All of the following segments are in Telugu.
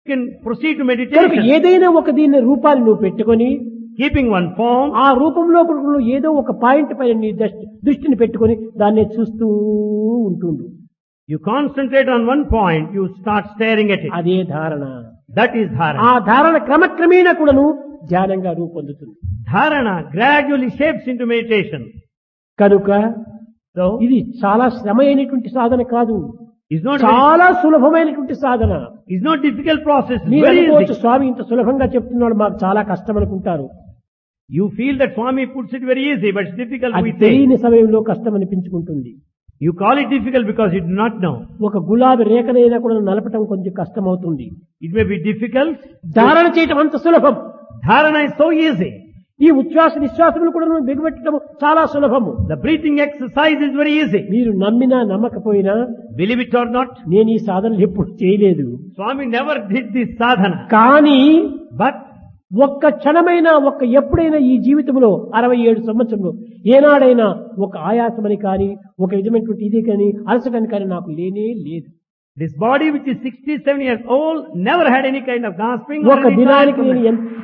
can proceed to కనుక meditation. ఏదైనా ఒక దీని రూపాన్ని నువ్వు పెట్టుకొని Keeping one form, ఆ రూపంలో నువ్వు ఏదో ఒక పాయింట్ పైన నీ దృష్టి- దృష్టిని పెట్టుకొని దాన్ని చూస్తూ ఉంటుండు you concentrate on one point, you start staring at it. అదే ధారణ That is ఆ dharana. ధారణ క్రమక్రమేణా కూడాను ధ్యానంగా రూపొందుతుంది Dharana gradually shapes into meditation. కనుక So, ఇది చాలా శ్రమ అయినటువంటి సాధన కాదు it's not very, చాలా సులభమైనటువంటి సాధన it's not difficult process. It's మీరు very అనుకోవచ్చు easy. స్వామి ఇంత సులభంగా చెప్తున్నాడు మాకు చాలా కష్టం అనుకుంటారు You feel that Swami puts it very easy, but it's difficult అది we think. తెలియని సమయంలో కష్టం అనిపించుకుంటుంది You call it difficult because you do not know. ఒక గులాబీ రేఖనైనా కూడా నలపటం కొంచెం కష్టం అవుతుంది It may be difficult. ధారణ చేయటం అంత సులభం Dharana is so easy. ఈ ఉచ్ఛ్వాస నిశ్వాసములు కూడా మనం బిగబెట్టడం చాలా సులభము The breathing exercise is very easy. మీరు నమ్మినా నమ్మకపోయినా Believe it or not, నేను ఈ సాధనలు ఎప్పుడు చేయలేదు Swami never did this sadhana. కానీ But ఒక్క క్షణమైనా ఒక్క ఎప్పుడైనా ఈ జీవితంలో అరవై ఏడు సంవత్సరంలో ఏనాడైనా ఒక ఆయాసమని కానీ ఒక విధమైనటువంటి ఇది కానీ అలసటని కానీ నాకు లేనే లేదు this body which is 67 years old never had any kind of gasping or ఒక any దినానికి నేను tiredness. ఎంత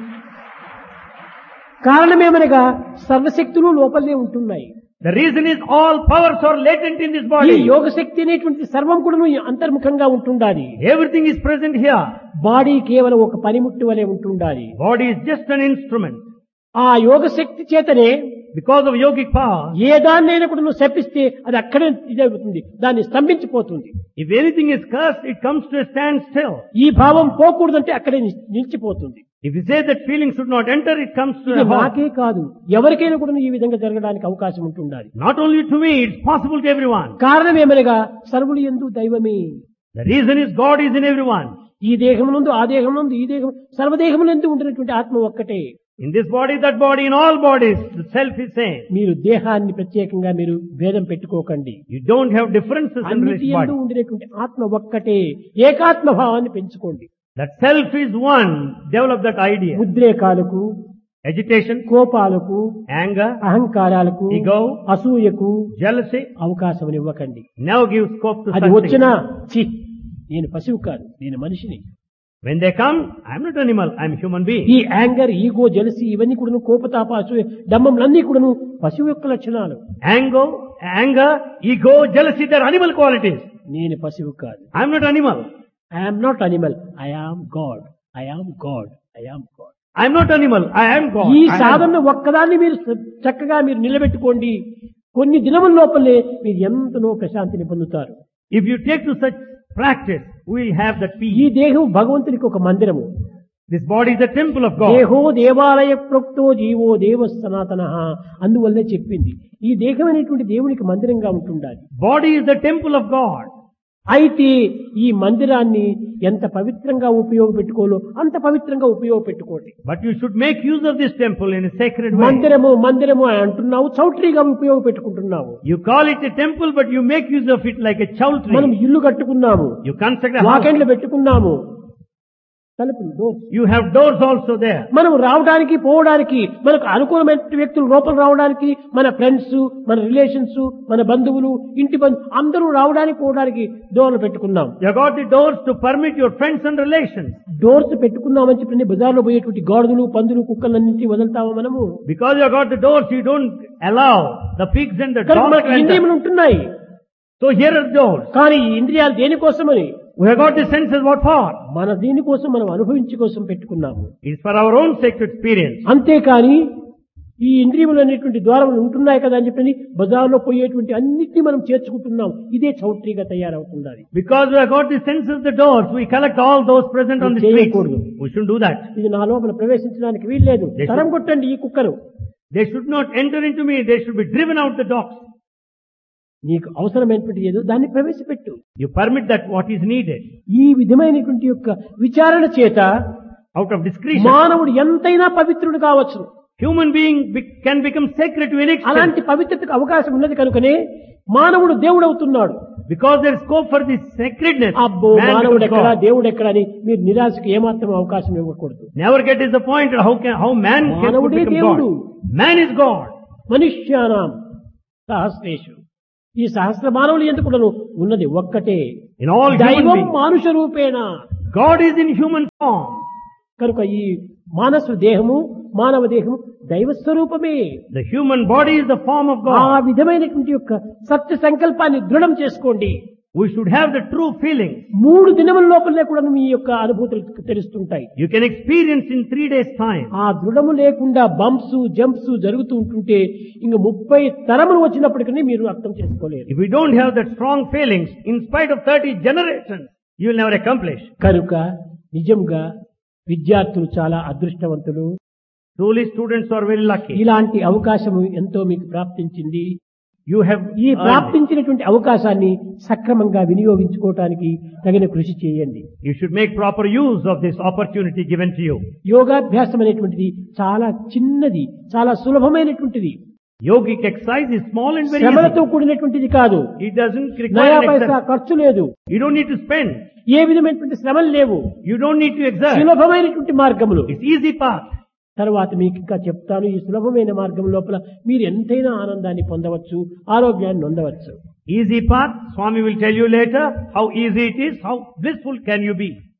కారణమేమనగా సర్వశక్తులు లోపలనే ఉంటున్నాయి The reason is all powers are latent in this ఈ body. యోగ శక్తి అనేటువంటి సర్వం కూడా అంతర్ముఖంగా ఉంటుండాలి Everything is present here. Body కేవలం ఒక పనిముట్టు వలె ఉంటుండాలి Body is just an instrument. ఆ యోగ శక్తి చేతనే Because of yogic power, ఏ దాన్నైనా కూడా నువ్వు శపిస్తే అది అక్కడే ఇదవుతుంది దాన్ని స్తంభించిపోతుంది if anything is cursed, it comes to a standstill. ఈ భావం పోకూడదంటే అక్కడే నిల్- నిలిచిపోతుంది If you say that feeling should not enter, it comes to ఇది a halt. నాకే కాదు ఎవరికైనా కూడా ఈ విధంగా జరగడానికి అవకాశం ఉంటుండాలి Not only to me, it's possible to everyone. కారణం ఏమనగా సర్వులు ఎందు దైవమే The reason is God is in everyone. ఈ దేహమునందు ఆ దేహమునందు ఈ దేహం సర్వదేహములందు ఉండినటువంటి ఆత్మ ఒక్కటే In this body, that body, in all bodies, the self is same. మీరు దేహాన్ని ప్రత్యేకంగా మీరు భేదం పెట్టుకోకండి You don't have differences in అన్నిటి this ఎందు body. ఉండినటువంటి ఆత్మ ఒక్కటే ఏకాత్మ భావాన్ని పెంచుకోండి That self is one. Develop that idea. ఉద్రేకాలకు Agitation, కోపాలకు anger, అహంకారాలకు ego, అసూయకు jealousy, అవకాశం ఇవ్వకండి never give scope to అది such వచ్చినా things. చి నేను పశువు కాదు నేను మనిషిని When they come, I'm not animal, I'm human being. ఈ యాంగర్ ఈగో జలసి ఇవన్నీ కూడాను కోపతాప అసూయ డంబంలన్నీ కూడాను పశువు యొక్క లక్షణాలు Anger, anger, ego, jealousy, they're animal qualities. నేను పశువు కాదు I'm not animal. I'm not animal I am God I am God I am God I'm not animal. I am God. ఈ I am- సాధన ఒక్కదాన్ని మీరు స- చక్కగా మీరు నిలబెట్టుకోండి కొన్ని దినముల లోపలే మీరు ఎంతనో ప్రశాంతిని పొందుతారు If you take to such practice, we'll have that ఈ peace. దేహం భగవంతునికి ఒక మందిరము This body is a temple of God. దేహో దేవాలయ ప్రోక్తో జీవో దేవ సనాతన అందువల్లే చెప్పింది ఈ దేహం అనేటువంటి దేవునికి మందిరంగా ఉంటుండాలి Body is the temple of God. అయితే ఈ మందిరాన్ని ఎంత పవిత్రంగా ఉపయోగపెట్టుకోలో అంత పవిత్రంగా ఉపయోగపెట్టుకోండి But you should make use of this temple in a sacred way. మందిరము మందిరము అని అంటున్నావు చౌట్రీగా ఉపయోగపెట్టుకుంటున్నావు You call it a temple, but you make use of it like a choultry. మనం ఇల్లు కట్టుకున్నాము You construct a house. వాకెండ్లు పెట్టుకున్నాము తలుపులు doors. You have doors also there. మనం రావడానికి పోవడానికి మనకు అనుకూలమైన వ్యక్తులు లోపల రావడానికి మన ఫ్రెండ్స్ మన రిలేషన్స్ మన బంధువులు ఇంటి బంధు అందరూ రావడానికి పోవడానికి డోర్లు పెట్టుకున్నాం You have got the doors to permit your friends and relations. Doors పెట్టుకున్నామని చెప్పి బజార్లో పోయేటువంటి గాడిదలు పందులు కుక్కలన్నింటినీ వదులుతామా మనము Because you have got the doors, you don't allow the pigs and the కనుక dogs మనకి to enter. ఇంద్రియములు ఉంటున్నాయి So here are the doors. కానీ ఈ ఇంద్రియాలు దేనికోసమని We have got the senses, what for? మన దీనికోసం మనం అనుభవించి కోసం పెట్టుకున్నాము It's for our own sake to experience. అంతేకాని ఈ ఇంద్రియములు అనేటువంటి ద్వారములు ఉంటున్నాయి కదా అని చెప్పి బజార్లో పోయేటువంటి అన్నిటినీ మనం చేర్చుకుంటున్నాం ఇదే చౌట్రీగా తయారవుతుండాలి Because we have got the senses, the doors, we collect all those present on the ఇది streets. చేయకూడదు. We shouldn't do that. ఇది నా లోపల ప్రవేశించడానికి వీల్లేదు They should- తరం కొట్టండి ఈ కుక్కలు They should not enter into me, they should be driven out the dogs. నీకు అవసరమైనటువంటి ఏదో దాన్ని ప్రవేశపెట్టు You permit that what is needed. ఈ విధమైనటువంటి యొక్క విచారణ చేత Out of discretion. మానవుడు ఎంతైనా పవిత్రుడు కావచ్చు Human being be- can become sacred to an extent. అలాంటి పవిత్రతకు అవకాశం ఉన్నది కనుకనే మానవుడు దేవుడు అవుతున్నాడు Because there is scope for this sacredness. అబ్బో man మానవుడు becomes ఎక్కడా God. దేవుడు ఎక్కడా అని మీరు నిరాశకు ఏమాత్రం అవకాశం ఇవ్వకూడదు Never get disappointed how can, how man can మానవుడే become దేవుడు. God. Man is God. మనుష్యానాం సహస్రేషు ఈ సహస్ర మానవులు ఎందుకు ఉన్నది ఒక్కటే In all human దైవం beings. మానుష రూపేణ God is in human form. కనుక ఈ మానసు దేహము మానవ దేహము దైవ స్వరూపమే The human body is the form of ఆ God. విధమైనటువంటి యొక్క సత్య సంకల్పాన్ని దృఢం చేసుకోండి We should have the true feelings. మూడు దినముల లోపలనే కూడా మీ యొక్క అనుభూతులు తెలుస్తుంటాయి You can experience in three days time. ఆ దృఢము లేకుండా బంప్స్ జంప్స్ జరుగుతూ ఉంటుంటే ఇంక ముప్పై తరములు వచ్చినప్పటికీ మీరు అర్థం చేసుకోలేరు If we don't have that strong feelings, in spite of 30 generations, you will never accomplish. కనుక నిజంగా విద్యార్థులు చాలా అదృష్టవంతులు Truly students are very lucky. ఇలాంటి అవకాశము ఎంతో మీకు ప్రాప్తించింది You have ఈ earned it. ప్రాప్తించినటువంటి అవకాశాన్ని సక్రమంగా వినియోగించుకోవటానికి తగిన కృషి చేయండి You should make proper use of this opportunity given to you. యోగాభ్యాసం అనేటువంటిది చాలా చిన్నది చాలా సులభమైనటువంటిది Yogic exercise is small and very శ్రమలతో easy. కూడినటువంటిది కాదు It doesn't నయా require పైసా exercise. ఖర్చు లేదు You don't need to spend. ఏ విధమైనటువంటి శ్రమలు లేవు You don't need to exert. సులభమైనటువంటి మార్గములు It's easy path. తర్వాత మీకు ఇంకా చెప్తాను ఈ సులభమైన మార్గం లోపల మీరు ఎంతైనా ఆనందాన్ని పొందవచ్చు ఆరోగ్యాన్ని పొందవచ్చు Easy path. Swami will tell you later how easy it is, how blissful can you be.